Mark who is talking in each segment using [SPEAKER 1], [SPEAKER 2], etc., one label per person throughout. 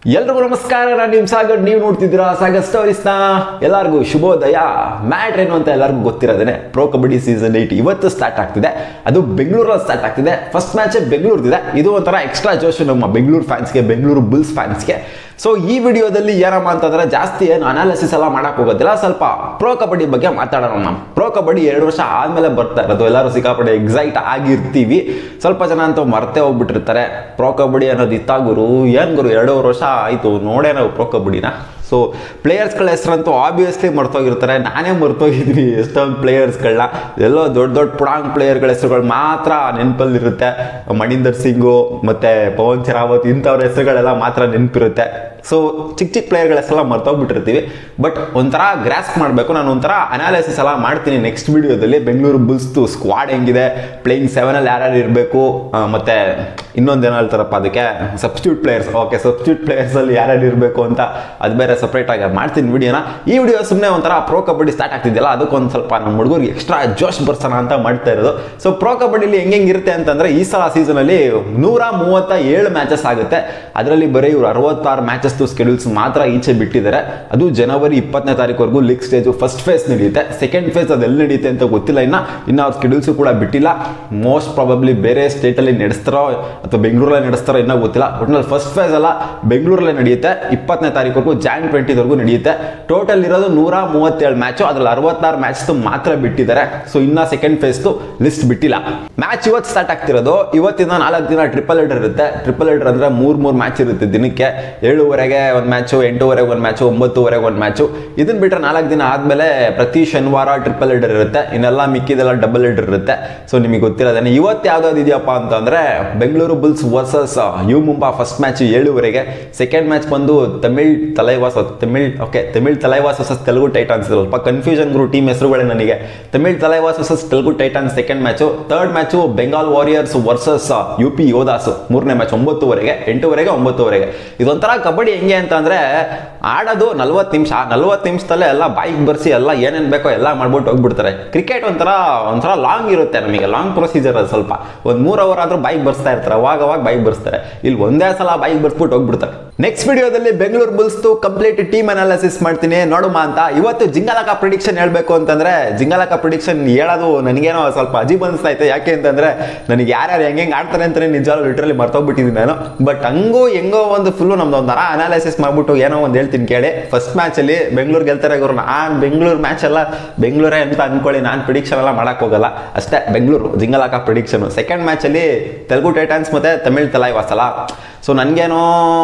[SPEAKER 1] ಎಲ್ರಿಗೂ ನಮಸ್ಕಾರ ನಾನು ನಿಮ್ ಸಾಗರ್ ನೀವು ನೋಡ್ತಿದ್ದೀರಾ ಸಾಗರ್ ಸ್ಟೋರೀಸ್ನ ಎಲ್ಲರಿಗೂ ಶುಭೋದಯ ಮ್ಯಾಟ್ ಏನು ಅಂತ ಎಲ್ಲರಿಗೂ ಗೊತ್ತಿರೋದೇನೆ ಪ್ರೋ ಕಬಡ್ಡಿ ಸೀಸನ್ ಏಯ್ಟ್ ಇವತ್ತು ಸ್ಟಾರ್ಟ್ ಆಗ್ತಿದೆ ಅದು ಬೆಂಗಳೂರಲ್ಲಿ ಸ್ಟಾರ್ಟ್ ಆಗ್ತಿದೆ ಫಸ್ಟ್ ಮ್ಯಾಚ್ ಬೆಂಗಳೂರಿದೆ ಇದು ಒಂಥರ ಎಕ್ಸ್ಟ್ರಾ ಜೋಶು ನಮ್ಮ ಬೆಂಗಳೂರು ಫ್ಯಾನ್ಸ್ಗೆ ಬೆಂಗಳೂರು ಬುಲ್ಸ್ ಫ್ಯಾನ್ಸ್ಗೆ ಸೊ ಈ ವಿಡಿಯೋದಲ್ಲಿ ಏನಮ್ಮ ಅಂತಂದ್ರೆ ಜಾಸ್ತಿ ಏನು ಅನಾಲಿಸಿಸ್ ಎಲ್ಲ ಮಾಡಕ್ ಹೋಗೋದಿಲ್ಲ ಸ್ವಲ್ಪ ಪ್ರೋ ಕಬಡ್ಡಿ ಬಗ್ಗೆ ಮಾತಾಡೋಣ ನಾವು ಪ್ರೋ ಕಬಡ್ಡಿ ಎರಡು ವರ್ಷ ಆದ್ಮೇಲೆ ಬರ್ತಾ ಇರೋದು ಎಲ್ಲರೂ ಸಿಕ್ಕಾಪಟ್ಟೆ ಎಕ್ಸೈಟ್ ಆಗಿರ್ತೀವಿ ಸ್ವಲ್ಪ ಜನ ಅಂತೂ ಮರ್ತೇ ಹೋಗ್ಬಿಟ್ಟಿರ್ತಾರೆ ಪ್ರೋ ಕಬಡ್ಡಿ ಅನ್ನೋದು ಇತ್ತ ಗುರು ಏನ್ ಗುರು ಎರಡೂವರೆ ವರ್ಷ ಆಯ್ತು ನೋಡೇ ನಾವು ಪ್ರೋ ಕಬಡ್ಡಿನ ಸೊ ಪ್ಲೇಯರ್ಸ್ಗಳ ಹೆಸರಂತೂ ಆಬ್ವಿಯಸ್ಲಿ ಮರ್ತೋಗಿರ್ತಾರೆ ನಾನೇ ಮರ್ತೋಗಿದ್ದೀನಿ ಎಷ್ಟೊಂದು ಪ್ಲೇಯರ್ಸ್ಗಳನ್ನ ಎಲ್ಲೋ ದೊಡ್ಡ ದೊಡ್ಡ ಪುಡಾಂಗ್ ಪ್ಲೇಯರ್ಗಳ ಹೆಸರುಗಳು ಮಾತ್ರ ನೆನಪಲ್ಲಿರುತ್ತೆ ಮಣಿಂದರ್ ಸಿಂಗು ಮತ್ತೆ ಪವನ್ ಶರಾವತ್ ಇಂಥವ್ರ ಹೆಸರುಗಳೆಲ್ಲ ಮಾತ್ರ ನೆನಪಿರುತ್ತೆ ಸೊ ಚಿಕ್ಕ ಚಿಕ್ಕ ಪ್ಲೇಯರ್ಗಳ ಹೆಸರೆಲ್ಲ ಮರ್ತೋಗ್ಬಿಟ್ಟಿರ್ತೀವಿ ಬಟ್ ಒಂಥರ ಗ್ರಾಸ್ಪ್ ಮಾಡಬೇಕು ನಾನು ಒಂಥರ ಅನಾಲಿಸಿಸ್ ಎಲ್ಲ ಮಾಡ್ತೀನಿ ನೆಕ್ಸ್ಟ್ ವಿಡಿಯೋದಲ್ಲಿ ಬೆಂಗಳೂರು ಬುಲ್ಸ್ದು ಸ್ಕ್ವಾಡ್ ಹೆಂಗಿದೆ ಪ್ಲೇಯಿಂಗ್ ಸೆವೆನಲ್ಲಿ ಯಾರ್ಯಾರು ಇರಬೇಕು ಮತ್ತೆ ಇನ್ನೊಂದೇನು ಹೇಳ್ತಾರಪ್ಪ ಅದಕ್ಕೆ ಸಬ್ಸ್ಟ್ಯೂಟ್ ಪ್ಲೇಯರ್ಸ್ ಓಕೆ ಸಬ್ಸ್ಟ್ಯೂಟ್ ಪ್ಲೇಯರ್ಸಲ್ಲಿ ಯಾರ್ಯಾರು ಇರಬೇಕು ಅಂತ ಅದು ಬೇರೆ ಸಪ್ರೇಟಾಗಿ ಮಾಡ್ತೀನಿ ವಿಡಿಯೋನ ಈ ವಿಡಿಯೋ ಸುಮ್ಮನೆ ಒಂಥರ ಪ್ರೋ ಕಬಡ್ಡಿ ಸ್ಟಾರ್ಟ್ ಆಗ್ತಿದೆಯಲ್ಲ ಅದಕ್ಕೊಂದು ಸ್ವಲ್ಪ ನಮ್ಮ ಹುಡುಗರಿಗೆ ಎಕ್ಸ್ಟ್ರಾ ಜೋಶ್ ಬರ್ಸೋಣ ಅಂತ ಮಾಡ್ತಾ ಇರೋದು ಸೊ ಪ್ರೋ ಕಬಡ್ಡಿಲಿ ಹೆಂಗೆ ಇರುತ್ತೆ ಅಂತಂದ್ರೆ ಈ ಸಲ ಸೀಸನಲ್ಲಿ ನೂರ ಮೂವತ್ತ ಏಳು ಮ್ಯಾಚಸ್ ಆಗುತ್ತೆ ಅದರಲ್ಲಿ ಬರೀ ಇವರು ಅರವತ್ತಾರು ಮ್ಯಾಚಸ್ದು ಸ್ಕೆಡ್ಯೂಲ್ಸ್ ಮಾತ್ರ ಈಚೆ ಬಿಟ್ಟಿದ್ದಾರೆ ಅದು ಜನವರಿ ಇಪ್ಪತ್ತನೇ ತಾರೀಕುವರೆಗೂ ಲೀಗ್ ಸ್ಟೇಜು ಫಸ್ಟ್ ಫೇಸ್ ನಡೆಯುತ್ತೆ ಸೆಕೆಂಡ್ ಫೇಸ್ ಅದು ಎಲ್ಲಿ ನಡೆಯುತ್ತೆ ಅಂತ ಗೊತ್ತಿಲ್ಲ ಇನ್ನ ಇನ್ನು ಅವ್ರ ಸ್ಕೆಡ್ಯೂಲ್ಸು ಕೂಡ ಬಿಟ್ಟಿಲ್ಲ ಮೋಸ್ಟ್ ಪ್ರಾಬಬ್ಲಿ ಬೇರೆ ಸ್ಟೇಟಲ್ಲಿ ನಡೆಸ್ತಾರೋ ಅಥವಾ ಬೆಂಗಳೂರಲ್ಲಿ ನಡೆಸ್ತಾರೋ ಇನ್ನೂ ಗೊತ್ತಿಲ್ಲ ಒಟ್ನಲ್ಲಿ ಫಸ್ಟ್ ಫೇಸ್ ಎಲ್ಲ ಬೆಂಗಳೂರಲ್ಲೇ ನಡೆಯುತ್ತೆ ಇಪ್ಪತ್ತನೇ ತಾರೀಕುವರೆಗೂ ಜಾನ್ ಟ್ವೆಂಟಿವರೆಗೂ ನಡೆಯುತ್ತೆ ಟೋಟಲ್ ಇರೋದು ನೂರ ಮೂವತ್ತೇಳು ಮ್ಯಾಚು ಅದ್ರಲ್ಲಿ ಅರವತ್ತಾರು ಮ್ಯಾಚ್ ಮಾತ್ರ ಬಿಟ್ಟಿದ್ದಾರೆ ಸೊ ಇನ್ನ ಸೆಕೆಂಡ್ ಫೇಸ್ದು ಲಿಸ್ಟ್ ಬಿಟ್ಟಿಲ್ಲ ಮ್ಯಾಚ್ ಇವತ್ತು ಸ್ಟಾರ್ಟ್ ಆಗ್ತಿರೋದು ಇವತ್ತಿಂದ ನಾಲ್ಕು ದಿನ ಟ್ರಿಪಲ್ ಎಡರ್ ಇರುತ್ತೆ ಟ್ರಿಪಲ್ ಎಡರ್ ಅಂದ್ರೆ ಮೂರ್ ಮೂರ್ ಮ್ಯಾಚ್ ಇರುತ್ತೆ ದಿನಕ್ಕೆ ಏಳುವರೆಗೆ ಒಂದು ಮ್ಯಾಚು ಎಂಟೂವರೆಗೆ ಒಂದು ಮ್ಯಾಚು ಒಂಬತ್ತುವರೆಗೆ ಒಂದು ಮ್ಯಾಚು ಇದನ್ನ ಬಿಟ್ಟರೆ ನಾಲ್ಕು ದಿನ ಆದಮೇಲೆ ಪ್ರತಿ ಶನಿವಾರ ಟ್ರಿಪಲ್ ಎಡರ್ ಇರುತ್ತೆ ಇನ್ನೆಲ್ಲ ಮಿಕ್ಕಿದೆಲ್ಲ ಡಬಲ್ ಎಡರ್ ಇರುತ್ತೆ ಸೊ ನಿಮಗೆ ಗೊತ್ತಿರೋದೇನೆ ಇವತ್ತು ಯಾವ್ದಾವ್ದು ಇದೆಯಪ್ಪ ಅಂತಂದ್ರೆ Bengaluru Bulls versus U Mumba first match ಏಳುವರೆಗೆ ಸೆಕೆಂಡ್ ಮ್ಯಾಚ್ ಬಂದು Tamil Thalaivas Tamil okay Tamil Thalaivas versus Telugu Titans ಸ್ವಲ್ಪ ಕನ್ಫ್ಯೂಷನ್ ಗುರು ಟೀಮ್ ಹೆಸರುಗಳೇ ನನಗೆ Tamil Thalaivas versus Telugu Titans second match third match Bengal Warriors versus U P Yoddhas ಮೂರನೇ ಮ್ಯಾಚ್ ಒಂಬತ್ತುವರೆಗೆ ಎಂಟುವರೆಗೆ ಒಂಬತ್ತುವರೆಗೆ ಇದೊಂಥರ ಕಬಡ್ಡಿ ಹೆಂಗೆ ಅಂತಂದ್ರೆ ಆಡೋದು ನಲ್ವತ್ತು ನಿಮಿಷ ನಲ್ವತ್ತು ನಿಮಿಷದಲ್ಲೇ ಎಲ್ಲ ಬೈಕ್ ಬರ್ಸಿ ಎಲ್ಲ ಏನೇನು ಬೇಕೋ ಎಲ್ಲ ಮಾಡ್ಬಿಟ್ಟು ಹೋಗ್ಬಿಡ್ತಾರೆ ಕ್ರಿಕೆಟ್ ಒಂಥರ ಒಂಥರ ಲಾಂಗ್ ಇರುತ್ತೆ ನಮಗೆ ಲಾಂಗ್ ಪ್ರೊಸೀಜರ್ ಅದು ಸ್ವಲ್ಪ ಒಂದು ಮೂರು ಅವರ್ ಆದ್ರೂ ಬೈಕ್ ಬರ್ಸ್ತಾ ಇರ್ತಾರೆ ಅವಾಗ ಅವಾಗ ಬೈಕ್ ಬರ್ಸ್ತಾರೆ ಇಲ್ಲಿ ಒಂದೇ ಸಲ ಬೈಕ್ ಬರ್ಸ್ಬಿಟ್ಟು ಹೋಗ್ಬಿಡ್ತಾರೆ ನೆಕ್ಸ್ಟ್ ವಿಡಿಯೋದಲ್ಲಿ ಬೆಂಗಳೂರು ಬುಲ್ಸ್ದು ಕಂಪ್ಲೀಟ್ ಟೀಮ್ ಅನಾಲಿಸಿಸ್ ಮಾಡ್ತೀನಿ ನೋಡುಮ ಅಂತ ಇವತ್ತು ಜಿಂಗಲಕ ಪ್ರಿಡಿಕ್ಷನ್ ಹೇಳ್ಬೇಕು ಅಂತಂದ್ರೆ ಜಿಂಗಲಕ ಪ್ರಿಡಿಕ್ಷನ್ ಹೇಳೋದು ನನಗೇನೋ ಸ್ವಲ್ಪ ಅಜೀಬ್ ಅನಿಸ್ತಾ ಐತೆ ಯಾಕೆ ಅಂತಂದ್ರೆ ನನಗೆ ಯಾರ್ಯಾರು ಹೆಂಗೆ ಹೆಂಗೆ ಆಡ್ತಾರೆ ಅಂತಾನೆ ನಿಜವಾಗ್ಲೂ ಲಿಟ್ರಲಿ ಮರ್ತೋಗ್ಬಿಟ್ಟಿದ್ದೀನಿ ನಾನು ಬಟ್ ಹಂಗೂ ಹೆಂಗೋ ಒಂದು ಫುಲ್ಲು ನಮ್ದು ಒಂಥರ ಅನಾಲಿಸಿಸ್ ಮಾಡ್ಬಿಟ್ಟು ಏನೋ ಒಂದು ಹೇಳ್ತೀನಿ ಕೇಳಿ ಫಸ್ಟ್ ಮ್ಯಾಚಲ್ಲಿ ಬೆಂಗಳೂರು ಗೆಲ್ತಾರೆ ಗುರು ನಾನು ಬೆಂಗಳೂರು ಮ್ಯಾಚ್ ಎಲ್ಲ ಬೆಂಗಳೂರೇ ಅಂತ ಅನ್ಕೊಳ್ಳಿ ನಾನು ಪ್ರಿಡಿಕ್ಷನ್ ಎಲ್ಲ ಮಾಡಕ್ ಹೋಗಲ್ಲ ಅಷ್ಟೇ ಬೆಂಗಳೂರು ಜಿಂಗಲಾಕ ಪ್ರಿಡಿಕ್ಷನ್ ಸೆಕೆಂಡ್ ಮ್ಯಾಚಲ್ಲಿ ತೆಲುಗು ಟೈಟನ್ಸ್ ಮತ್ತೆ ತಮಿಳ್ ತಲೈವಾಸಲ ಸೊ ನನಗೇನೋ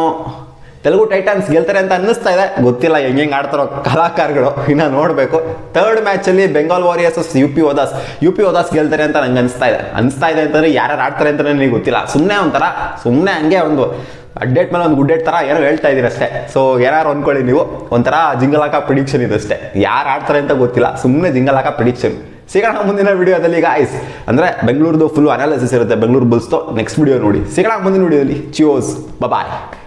[SPEAKER 1] ತೆಲುಗು ಟೈಟನ್ಸ್ ಗೆಲ್ತಾರೆ ಅಂತ ಅನ್ನಿಸ್ತಾ ಇದೆ ಗೊತ್ತಿಲ್ಲ ಹೆಂಗೆ ಹೆಂಗೆ ಆಡ್ತಾರೋ ಕಲಾಕಾರಗಳು ಇನ್ನ ನೋಡಬೇಕು ಥರ್ಡ್ ಮ್ಯಾಚಲ್ಲಿ Bengal Warriors U P Yoddhas U P Yoddhas ಗೆಲ್ತಾರೆ ಅಂತ ನಂಗೆ ಅನಿಸ್ತಾ ಇದೆ ಅನಿಸ್ತಾ ಇದೆ ಅಂತಂದ್ರೆ ಯಾರ್ಯಾರು ಆಡ್ತಾರೆ ಅಂತ ನನಗೆ ಗೊತ್ತಿಲ್ಲ ಸುಮ್ಮನೆ ಒಂಥರ ಸುಮ್ಮನೆ ಹಂಗೆ ಒಂದು ಅಡ್ಡೇಟ್ ಮೇಲೆ ಒಂದು ಗುಡ್ಡೇಟ್ ಥರ ಏನೋ ಹೇಳ್ತಾ ಇದ್ದೀರಿ ಅಷ್ಟೇ ಸೊ ಯಾರು ಅನ್ಕೊಳ್ಳಿ ನೀವು ಒಂಥರ ಜಿಂಗಲಾಕ ಪ್ರಿಡಿಕ್ಷನ್ ಇದೆ ಅಷ್ಟೇ ಯಾರು ಆಡ್ತಾರೆ ಅಂತ ಗೊತ್ತಿಲ್ಲ ಸುಮ್ಮನೆ ಜಿಂಗಲಾಕ ಪ್ರಿಡಿಕ್ಷನ್ ಸಿಗೋಣ ಮುಂದಿನ ವಿಡಿಯೋದಲ್ಲಿ ಗಾಯ್ಸ್ ಅಂದ್ರೆ ಬೆಂಗಳೂರದು ಫುಲ್ ಅನಾಲಿಸಿಸ್ ಇರುತ್ತೆ ಬೆಂಗಳೂರು ಬುಲ್ಸ್ದು ನೆಕ್ಸ್ಟ್ ವಿಡಿಯೋ ನೋಡಿ ಸಿಗೋಣ ಮುಂದಿನ ವಿಡಿಯೋದಲ್ಲಿ ಚಿಯೋಸ್ ಬಾಯ್